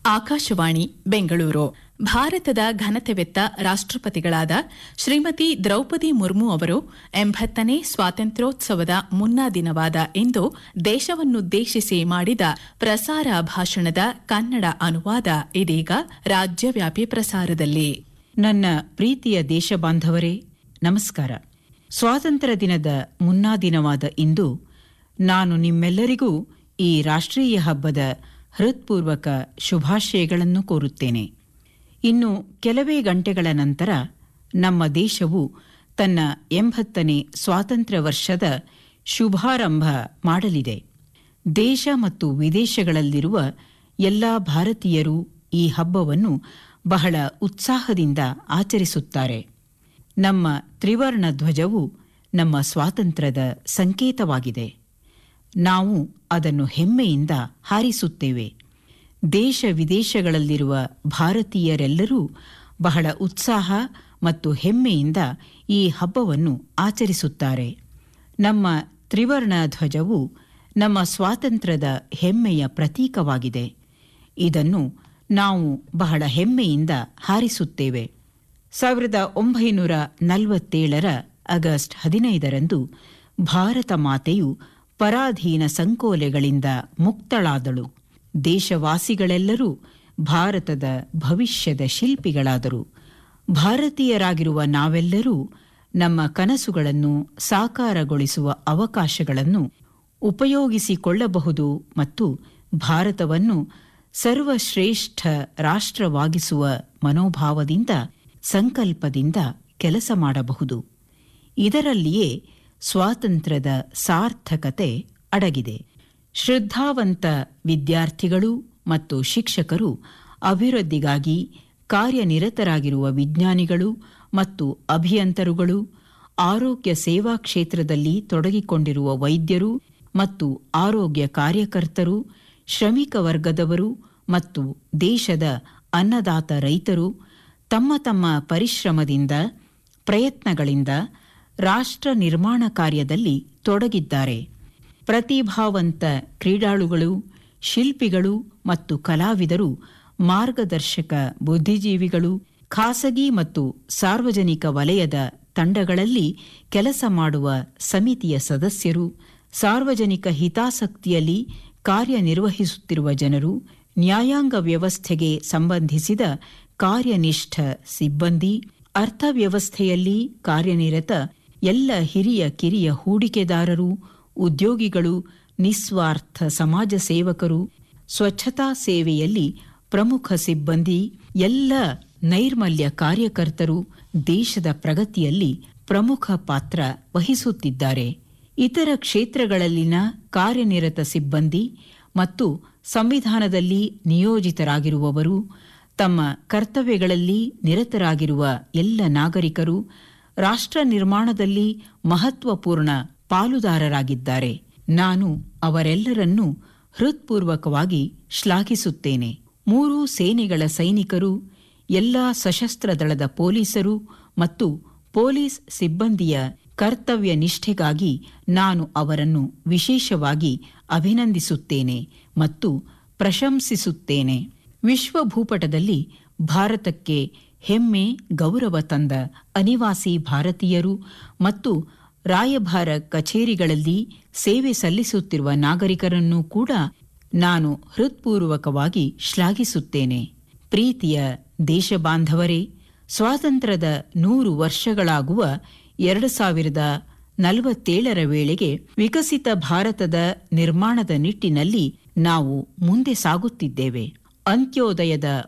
ಆಕಾಶವಾಣಿ ಬೆಂಗಳೂರು ಭಾರತದ ಘನತೆವೆತ್ತ ರಾಷ್ಟ್ರಪತಿಗಳಾದ ಶ್ರೀಮತಿ ದ್ರೌಪದಿ ಮುರ್ಮು ಅವರು ಎಂಬತ್ತನೇ ಸ್ವಾತಂತ್ರ್ಯೋತ್ಸವದ ಮುನ್ನಾ ದಿನವಾದ ಇಂದು ದೇಶವನ್ನುದ್ದೇಶಿಸಿ ಮಾಡಿದ ಪ್ರಸಾರ ಭಾಷಣದ ಕನ್ನಡ ಅನುವಾದ ಇದೀಗ ರಾಜ್ಯವ್ಯಾಪಿ ಪ್ರಸಾರದಲ್ಲಿ ನನ್ನ ಪ್ರೀತಿಯ ದೇಶಬಾಂಧವರೇ ನಮಸ್ಕಾರ ಸ್ವಾತಂತ್ರ್ಯ ದಿನದ ಮುನ್ನಾ ದಿನವಾದ ಇಂದು ನಾನು ನಿಮ್ಮೆಲ್ಲರಿಗೂ ಈ ರಾಷ್ಟ್ರೀಯ ಹಬ್ಬದ ಹೃತ್ಪೂರ್ವಕ ಶುಭಾಶಯಗಳನ್ನು ಕೋರುತ್ತೇನೆ ಇನ್ನು ಕೆಲವೇ ಗಂಟೆಗಳ ನಂತರ ನಮ್ಮ ದೇಶವು ತನ್ನ ಎಂಬತ್ತನೇ ಸ್ವಾತಂತ್ರ್ಯ ವರ್ಷದ ಶುಭಾರಂಭ ಮಾಡಲಿದೆ ದೇಶ ಮತ್ತು ವಿದೇಶಗಳಲ್ಲಿರುವ ಎಲ್ಲ ಭಾರತೀಯರು ಈ ಹಬ್ಬವನ್ನು ಬಹಳ ಉತ್ಸಾಹದಿಂದ ಆಚರಿಸುತ್ತಾರೆ ನಮ್ಮ ತ್ರಿವರ್ಣ ಧ್ವಜವು ನಮ್ಮ ಸ್ವಾತಂತ್ರ್ಯದ ಸಂಕೇತವಾಗಿದೆ ನಾವು ಅದನ್ನು ಹೆಮ್ಮೆಯಿಂದ ಹಾರಿಸುತ್ತೇವೆ ದೇಶ ವಿದೇಶಗಳಲ್ಲಿರುವ ಭಾರತೀಯರೆಲ್ಲರೂ ಬಹಳ ಉತ್ಸಾಹ ಮತ್ತು ಹೆಮ್ಮೆಯಿಂದ ಈ ಹಬ್ಬವನ್ನು ಆಚರಿಸುತ್ತಾರೆ ನಮ್ಮ ತ್ರಿವರ್ಣ ಧ್ವಜವು ನಮ್ಮ ಸ್ವಾತಂತ್ರ್ಯದ ಹೆಮ್ಮೆಯ ಪ್ರತೀಕವಾಗಿದೆ ಇದನ್ನು ನಾವು ಬಹಳ ಹೆಮ್ಮೆಯಿಂದ ಹಾರಿಸುತ್ತೇವೆ ಸಾವಿರದ ಒಂಬೈನೂರ ನಲವತ್ತೇಳರ ಆಗಸ್ಟ್ ಹದಿನೈದರಂದು ಭಾರತ ಮಾತೆಯು ಪರಾಧೀನ ಸಂಕೋಲೆಗಳಿಂದ ಮುಕ್ತಳಾದಳು ದೇಶವಾಸಿಗಳೆಲ್ಲರೂ ಭಾರತದ ಭವಿಷ್ಯದ ಶಿಲ್ಪಿಗಳಾದರು ಭಾರತೀಯರಾಗಿರುವ ನಾವೆಲ್ಲರೂ ನಮ್ಮ ಕನಸುಗಳನ್ನು ಸಾಕಾರಗೊಳಿಸುವ ಅವಕಾಶಗಳನ್ನು ಉಪಯೋಗಿಸಿಕೊಳ್ಳಬಹುದು ಮತ್ತು ಭಾರತವನ್ನು ಸರ್ವಶ್ರೇಷ್ಠ ರಾಷ್ಟ್ರವಾಗಿಸುವ ಮನೋಭಾವದಿಂದ ಸಂಕಲ್ಪದಿಂದ ಕೆಲಸ ಮಾಡಬಹುದು ಇದರಲ್ಲಿಯೇ ಸ್ವಾತಂತ್ರ್ಯದ ಸಾರ್ಥಕತೆ ಅಡಗಿದೆ ಶ್ರದ್ಧಾವಂತ ವಿದ್ಯಾರ್ಥಿಗಳು ಮತ್ತು ಶಿಕ್ಷಕರು ಅಭಿವೃದ್ಧಿಗಾಗಿ ಕಾರ್ಯನಿರತರಾಗಿರುವ ವಿಜ್ಞಾನಿಗಳು ಮತ್ತು ಅಭಿಯಂತರುಗಳು ಆರೋಗ್ಯ ಸೇವಾ ಕ್ಷೇತ್ರದಲ್ಲಿ ತೊಡಗಿಕೊಂಡಿರುವ ವೈದ್ಯರು ಮತ್ತು ಆರೋಗ್ಯ ಕಾರ್ಯಕರ್ತರು ಶ್ರಮಿಕ ವರ್ಗದವರು ಮತ್ತು ದೇಶದ ಅನ್ನದಾತ ರೈತರು ತಮ್ಮ ತಮ್ಮ ಪರಿಶ್ರಮದಿಂದ ಪ್ರಯತ್ನಗಳಿಂದ ರಾಷ್ಟ್ರ ನಿರ್ಮಾಣ ಕಾರ್ಯದಲ್ಲಿ ತೊಡಗಿದ್ದಾರೆ ಪ್ರತಿಭಾವಂತ ಕ್ರೀಡಾಳುಗಳು ಶಿಲ್ಪಿಗಳು ಮತ್ತು ಕಲಾವಿದರು ಮಾರ್ಗದರ್ಶಕ ಬುದ್ಧಿಜೀವಿಗಳು ಖಾಸಗಿ ಮತ್ತು ಸಾರ್ವಜನಿಕ ವಲಯದ ತಂಡಗಳಲ್ಲಿ ಕೆಲಸ ಮಾಡುವ ಸಮಿತಿಯ ಸದಸ್ಯರು ಸಾರ್ವಜನಿಕ ಹಿತಾಸಕ್ತಿಯಲ್ಲಿ ಕಾರ್ಯನಿರ್ವಹಿಸುತ್ತಿರುವ ಜನರು ನ್ಯಾಯಾಂಗ ವ್ಯವಸ್ಥೆಗೆ ಸಂಬಂಧಿಸಿದ ಕಾರ್ಯನಿಷ್ಠ ಸಿಬ್ಬಂದಿ ಅರ್ಥವ್ಯವಸ್ಥೆಯಲ್ಲಿ ಕಾರ್ಯನಿರತ ಎಲ್ಲ ಹಿರಿಯ ಕಿರಿಯ ಹೂಡಿಕೆದಾರರು ಉದ್ಯೋಗಿಗಳು ನಿಸ್ವಾರ್ಥ ಸಮಾಜ ಸೇವಕರು ಸ್ವಚ್ಛತಾ ಸೇವೆಯಲ್ಲಿ ಪ್ರಮುಖ ಸಿಬ್ಬಂದಿ ಎಲ್ಲ ನೈರ್ಮಲ್ಯ ಕಾರ್ಯಕರ್ತರು ದೇಶದ ಪ್ರಗತಿಯಲ್ಲಿ ಪ್ರಮುಖ ಪಾತ್ರ ವಹಿಸುತ್ತಿದ್ದಾರೆ ಇತರ ಕ್ಷೇತ್ರಗಳಲ್ಲಿನ ಕಾರ್ಯನಿರತ ಸಿಬ್ಬಂದಿ ಮತ್ತು ಸಂವಿಧಾನದಲ್ಲಿ ನಿಯೋಜಿತರಾಗಿರುವವರು ತಮ್ಮ ಕರ್ತವ್ಯಗಳಲ್ಲಿ ನಿರತರಾಗಿರುವ ಎಲ್ಲ ನಾಗರಿಕರು ರಾಷ್ಟ್ರ ನಿರ್ಮಾಣದಲ್ಲಿ ಮಹತ್ವಪೂರ್ಣ ಪಾಲುದಾರರಾಗಿದ್ದಾರೆ ನಾನು ಅವರೆಲ್ಲರನ್ನೂ ಹೃತ್ಪೂರ್ವಕವಾಗಿ ಶ್ಲಾಘಿಸುತ್ತೇನೆ ಮೂರೂ ಸೇನೆಗಳ ಸೈನಿಕರು ಎಲ್ಲ ಸಶಸ್ತ್ರ ದಳದ ಪೊಲೀಸರು ಮತ್ತು ಪೊಲೀಸ್ ಸಿಬ್ಬಂದಿಯ ಕರ್ತವ್ಯ ನಿಷ್ಠೆಗಾಗಿ ನಾನು ಅವರನ್ನು ವಿಶೇಷವಾಗಿ ಅಭಿನಂದಿಸುತ್ತೇನೆ ಮತ್ತು ಪ್ರಶಂಸಿಸುತ್ತೇನೆ ವಿಶ್ವ ಭೂಪಟದಲ್ಲಿ ಭಾರತಕ್ಕೆ ಹೆಮ್ಮೆ ಗೌರವ ತಂದ ಅನಿವಾಸಿ ಭಾರತೀಯರು ಮತ್ತು ರಾಯಭಾರ ಕಚೇರಿಗಳಲ್ಲಿ ಸೇವೆ ಸಲ್ಲಿಸುತ್ತಿರುವ ನಾಗರಿಕರನ್ನೂ ಕೂಡ ನಾನು ಹೃತ್ಪೂರ್ವಕವಾಗಿ ಶ್ಲಾಘಿಸುತ್ತೇನೆ ಪ್ರೀತಿಯ ದೇಶಬಾಂಧವರೇ ಸ್ವಾತಂತ್ರ್ಯದ ನೂರು ವರ್ಷಗಳಾಗುವ ಎರಡು ಸಾವಿರದ ನಲವತ್ತೇಳರ ವೇಳೆಗೆ ವಿಕಸಿತ ಭಾರತದ ನಿರ್ಮಾಣದ ನಿಟ್ಟಿನಲ್ಲಿ ನಾವು ಮುಂದೆ ಸಾಗುತ್ತಿದ್ದೇವೆ ಅಂತ್ಯೋದಯದ